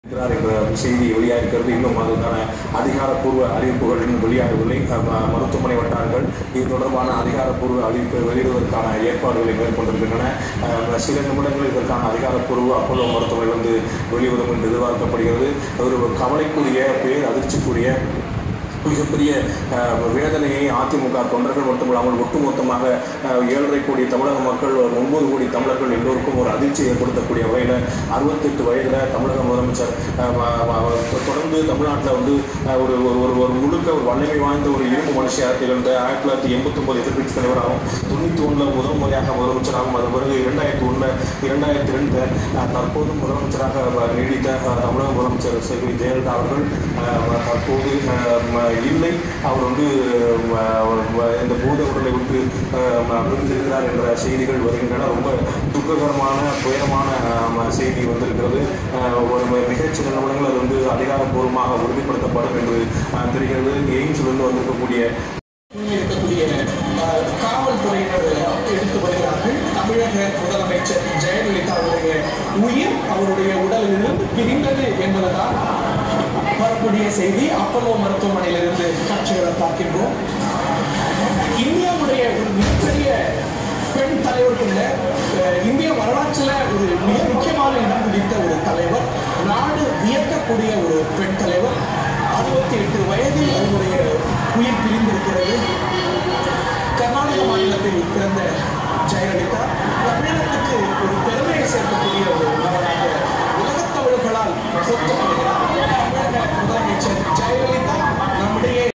இருக்கிறார் என்ற செய்தி வெளியாக இருக்கிறது இன்னும் அதற்கான அதிகாரப்பூர்வ அறிவிப்புகள் இன்னும் வெளியாகவில்லை அஹ் ம- மருத்துவமனை வட்டாரங்கள் இது தொடர்பான அதிகாரப்பூர்வ அறிவிப்பை வெளியிடுவதற்கான ஏற்பாடுகளை மேற்கொண்டிருக்கின்றன அஹ் சில நிமிடங்களில் இதற்கான அதிகாரப்பூர்வ அப்போலோ மருத்துவமனை வந்து வெளிவரும் என்று எதிர்பார்க்கப்படுகிறது ஒரு கவலைக்குரிய பேர் அதிர்ச்சிக்குரிய மிகப்பெரிய அஹ், வேதனையை அதிமுக தொண்டர்கள் மட்டுமில்லாமல் ஒட்டுமொத்தமாக அஹ், ஏழரை கோடி தமிழக மக்கள் ஒரு ஒன்பது கோடி தமிழர்கள் எல்லோருக்கும் ஒரு அதிர்ச்சி ஏற்படுத்தக்கூடிய வகையில் அறுபத்தெட்டு வயதில் தமிழக முதலமைச்சர் அஹ், வ- வ- வ- தொடர்ந்து தமிழ்நாட்டில் வந்து அஹ், ஒரு ஒரு ஒரு ஒரு முழுக்க ஒரு வல்லமை வாய்ந்த ஒரு இரும்பு மனுஷியாக திகழ்ந்த ஆயிரத்தி தொள்ளாயிரத்தி எண்பத்தொம்பது எதிர்க்கட்சி தலைவராகவும் தொண்ணூற்றி ஒன்றில் முதல் முறையாக முதலமைச்சராகவும் அது பிறகு இரண்டாயிரத்தி ஒன்றில் இரண்டாயிரத்தி ரெண்டு தற்போது முதலமைச்சராக வ- நீடித்த அஹ், தமிழக முதலமைச்சர் செல்வி ஜெயலலிதா அவர்கள் அஹ், தற்போது அஹ், ம- இல்லை அவர் வந்து அஹ், வ- இந்த பூத உடலை விட்டு அஹ், ம- பிரிந்திருக்கிறார் என்ற செய்திகள் வருகின்றன ரொம்ப துக்ககரமான துயரமான அஹ், செய்தி வந்திருக்கிறது அஹ், ஒரு மி- மிகச்சில நிமிடங்கள் அது வந்து அதிகாரப்பூர்வமாக உறுதிப்படுத்தப்படும் என்று அஹ், தெரிகிறது எய்ம்ஸ்லேருந்து வந்திருக்கக்கூடிய இருக்கக்கூடிய அஹ், காவல்துறையினர் எடுத்து வருகிறார்கள் தமிழக முதலமைச்சர் ஜெயலலிதா அவருடைய உயிர் அவருடைய உடலிலிருந்து பிரிந்தது என்பதுதான் வரக்கூடிய செய்தி அப்பல்லோ மருத்துவமனையிலிருந்து காட்சிகளை பார்க்கின்றோம் இந்தியாவுடைய ஒரு மிகப்பெரிய பெண் தலைவர்கள் இந்திய வரலாற்றில் ஒரு மிக முக்கியமான இடம் பிடித்த ஒரு தலைவர் நாடு வியக்கக்கூடிய ஒரு பெண் தலைவர் அறுபத்தி எட்டு வயதில் அவருடைய உயிர் பிரிந்திருக்கிறது கர்நாடக மாநிலத்தில் பிறந்த ஜெயலலிதா தமிழகத்துக்கு ஒரு பெருமையை சேர்க்கக்கூடிய ஒரு நபராக உலகத் தமிழர்களால் போற்றப்படுகிறார் தமிழக முதலமைச்சர் ஜெயலலிதா நம்முடைய